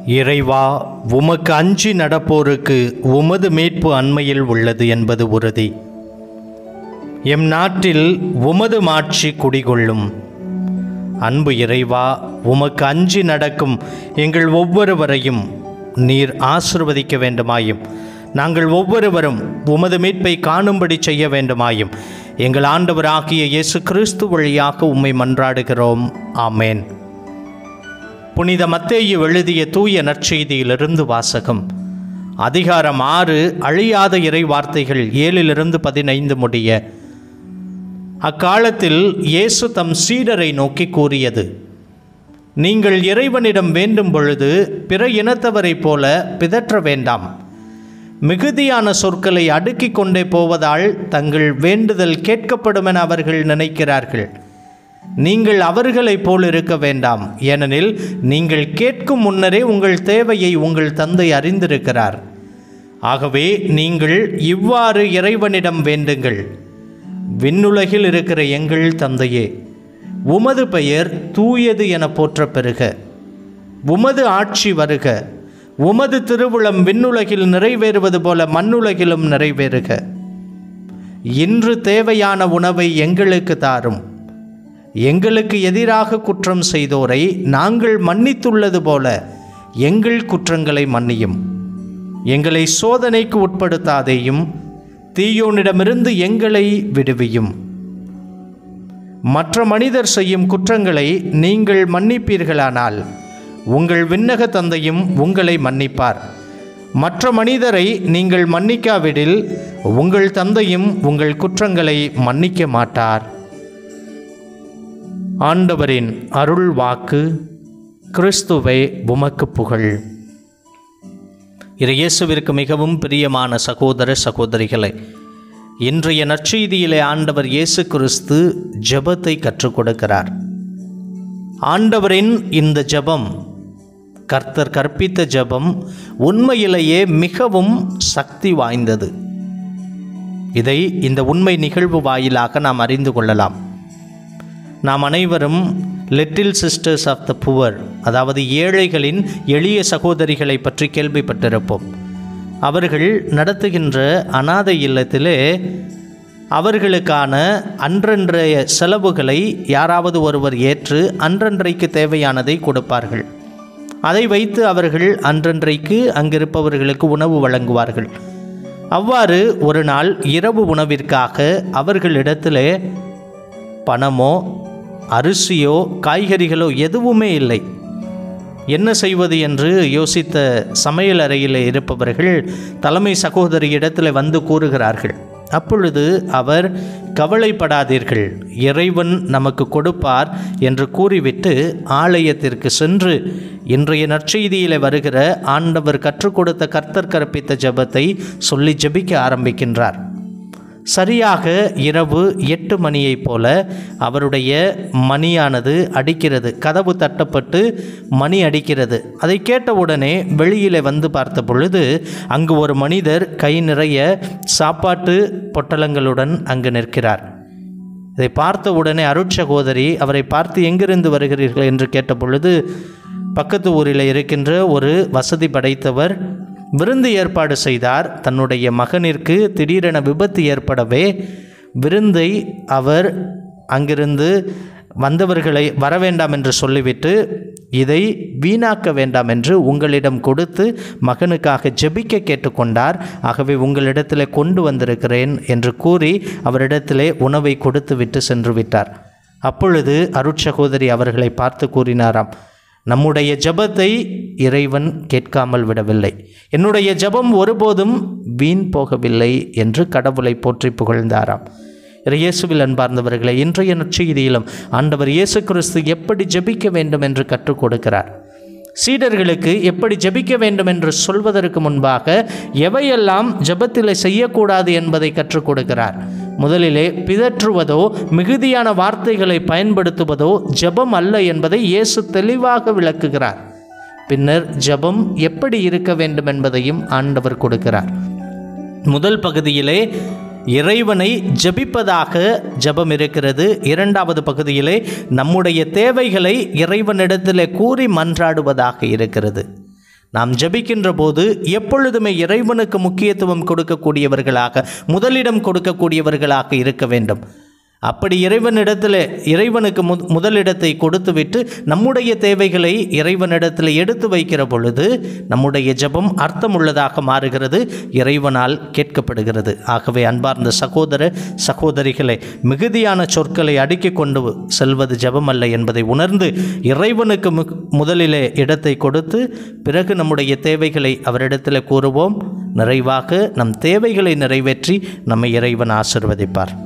இறைவா உமக்கு அஞ்சி நடப்போருக்கு உமது மீட்பு அண்மையில் உள்ளது என்பது உறுதி எம் நாட்டில் உமது மாட்சி குடிகொள்ளும் அன்பு இறைவா உமக்கு அஞ்சி நடக்கும் எங்கள் ஒவ்வொருவரையும் நீர் ஆசிர்வதிக்க வேண்டுமாயும் நாங்கள் ஒவ்வொருவரும் உமது மீட்பை காணும்படி செய்ய வேண்டுமாயும் எங்கள் ஆண்டவராகிய இயேசு கிறிஸ்து வழியாக உம்மை மன்றாடுகிறோம் ஆமேன் புனித மத்தேயு எழுதிய தூய நற்செய்தியிலிருந்து வாசகம் அதிகாரம் ஆறு அழியாத இறை வார்த்தைகள் ஏழிலிருந்து பதினைந்து முடிய அக்காலத்தில் இயேசு தம் சீடரை நோக்கி கூறியது நீங்கள் இறைவனிடம் வேண்டும் பொழுது பிற இனத்தவரைப் போல பிதற்ற வேண்டாம் மிகுதியான சொற்களை அடுக்கிக் கொண்டே போவதால் தங்கள் வேண்டுதல் கேட்கப்படும் என அவர்கள் நினைக்கிறார்கள் நீங்கள் அவர்களைப் போல் இருக்க வேண்டாம் ஏனெனில் நீங்கள் கேட்கும் முன்னரே உங்கள் தேவையை உங்கள் தந்தை அறிந்திருக்கிறார் ஆகவே நீங்கள் இவ்வாறு இறைவனிடம் வேண்டுங்கள் விண்ணுலகில் இருக்கிற எங்கள் தந்தையே உமது பெயர் தூயது என போற்ற பெறுக உமது ஆட்சி வருக உமது திருவுளம் விண்ணுலகில் நிறைவேறுவது போல மண்ணுலகிலும் நிறைவேறுக இன்று தேவையான உணவை எங்களுக்கு தாரும் எங்களுக்கு எதிராக குற்றம் செய்தோரை நாங்கள் மன்னித்துள்ளது போல எங்கள் குற்றங்களை மன்னியும் எங்களை சோதனைக்கு உட்படுத்தாதேயும் தீயோனிடமிருந்து எங்களை விடுவியும் மற்ற மனிதர் செய்யும் குற்றங்களை நீங்கள் மன்னிப்பீர்களானால் உங்கள் விண்ணக தந்தையும் உங்களை மன்னிப்பார் மற்ற மனிதரை நீங்கள் மன்னிக்காவிடில் உங்கள் தந்தையும் உங்கள் குற்றங்களை மன்னிக்க மாட்டார் ஆண்டவரின் அருள் வாக்கு கிறிஸ்துவை உமக்கு புகழ் இயேசுவிற்கு மிகவும் பிரியமான சகோதர சகோதரிகளை இன்றைய நற்செய்தியிலே ஆண்டவர் இயேசு கிறிஸ்து ஜெபத்தை கற்றுக் கொடுக்கிறார் ஆண்டவரின் இந்த ஜெபம் கர்த்தர் கற்பித்த ஜெபம் உண்மையிலேயே மிகவும் சக்தி வாய்ந்தது இதை இந்த உண்மை நிகழ்வு வாயிலாக நாம் அறிந்து கொள்ளலாம் நாம் அனைவரும் little sisters of the poor அதாவது ஏழைகளின் எளிய சகோதரிகளை பற்றி கேள்விப்பட்டிருப்போம் அவர்கள் நடத்துகின்ற அனாதை இல்லத்திலே அவர்களுக்கான அன்றன்றைய செலவுகளை யாராவது ஒருவர் ஏற்று அன்றன்றைக்கு தேவையானதை கொடுப்பார்கள் அதை வைத்து அவர்கள் அன்றன்றைக்கு அங்கிருப்பவர்களுக்கு உணவு வழங்குவார்கள் அவ்வாறு ஒரு நாள் இரவு உணவிற்காக அவர்களிடத்திலே பணமோ அரிசியோ காய்கறிகளோ எதுவுமே இல்லை என்ன செய்வது என்று யோசித்த சமையல் அறையில் இருப்பவர்கள் தலைமை சகோதரி இடத்துல வந்து கூறுகிறார்கள் அப்பொழுது அவர் கவலைப்படாதீர்கள் இறைவன் நமக்கு கொடுப்பார் என்று கூறிவிட்டு ஆலயத்திற்கு சென்று இன்றைய நற்செய்தியில் வருகிற ஆண்டவர் கற்றுக் கொடுத்த கர்த்தர் கற்பித்த ஜெபத்தை சொல்லி ஜெபிக்க ஆரம்பிக்கின்றார் சரியாக இரவு எட்டு மணியைப் போல அவருடைய மணியானது அடிக்கிறது கதவு தட்டப்பட்டு மணி அடிக்கிறது அதை கேட்டவுடனே வெளியிலே வந்து பார்த்த பொழுது அங்கு ஒரு மனிதர் கை நிறைய சாப்பாட்டு பொட்டலங்களுடன் அங்கு நிற்கிறார் இதை பார்த்த உடனே அருட்சகோதரி அவரை பார்த்து எங்கிருந்து வருகிறீர்கள் என்று கேட்ட பொழுது பக்கத்து ஊரில் இருக்கின்ற ஒரு வசதி படைத்தவர் விருந்து ஏற்பாடு செய்தார் தன்னுடைய மகனிற்கு திடீரென விபத்து ஏற்படவே விருந்தை அவர் அங்கிருந்து வந்தவர்களை வர வேண்டாம் என்று சொல்லிவிட்டு இதை வீணாக்க வேண்டாம் என்று உங்களிடம் கொடுத்து மகனுக்காக ஜெபிக்க கேட்டுக்கொண்டார் ஆகவே உங்களிடத்தில் கொண்டு வந்திருக்கிறேன் என்று கூறி அவரிடத்திலே உணவை கொடுத்து விட்டு சென்று விட்டார் அப்பொழுது அருட்சகோதரி அவர்களை பார்த்து கூறினாராம் நம்முடைய ஜபத்தை இறைவன் கேட்காமல் விடவில்லை என்னுடைய ஜபம் ஒருபோதும் வீண் போகவில்லை என்று கடவுளை போற்றி புகழ்ந்தாராம் இயேசுவில் அன்பார்ந்தவர்களை இன்றைய நற்செய்தியிலும் ஆண்டவர் இயேசு கிறிஸ்து எப்படி ஜெபிக்க வேண்டும் என்று கற்றுக் கொடுக்கிறார் சீடர்களுக்கு எப்படி ஜெபிக்க வேண்டும் என்று சொல்வதற்கு முன்பாக எவையெல்லாம் ஜெபத்தில் செய்யக்கூடாது என்பதை கற்றுக் கொடுக்கிறார் முதலிலே பிதற்றுவதோ மிகுதியான வார்த்தைகளை பயன்படுத்துவதோ ஜெபம் அல்ல என்பதை இயேசு தெளிவாக விளக்குகிறார் பின்னர் ஜெபம் எப்படி இருக்க வேண்டும் என்பதையும் ஆண்டவர் கொடுக்கிறார் முதல் பகுதியிலே இறைவனை ஜெபிப்பதாக ஜெபம் இருக்கிறது இரண்டாவது பகுதியிலே நம்முடைய தேவைகளை இறைவனிடத்தில் கூறி மன்றாடுவதாக இருக்கிறது நாம் ஜெபிக்கின்ற போது எப்பொழுதுமே இறைவனுக்கு முக்கியத்துவம் கொடுக்கக்கூடியவர்களாக முதலிடம் கொடுக்கக்கூடியவர்களாக இருக்க வேண்டும் அப்படி இறைவனிடத்தில் இறைவனுக்கு மு முதலிடத்தை கொடுத்துவிட்டு நம்முடைய தேவைகளை இறைவனிடத்தில் எடுத்து வைக்கிற பொழுது நம்முடைய ஜெபம் அர்த்தமுள்ளதாக மாறுகிறது இறைவனால் கேட்கப்படுகிறது ஆகவே அன்பார்ந்த சகோதர சகோதரிகளை மிகுதியான சொற்களை அடுக்கிக் கொண்டு செல்வது ஜெபம் அல்ல என்பதை உணர்ந்து இறைவனுக்கு மு முதலிலே இடத்தை கொடுத்து பிறகு நம்முடைய தேவைகளை அவரிடத்தில் கூறுவோம் நிறைவாக நம் தேவைகளை நிறைவேற்றி நம்மை இறைவன் ஆசிர்வதிப்பார்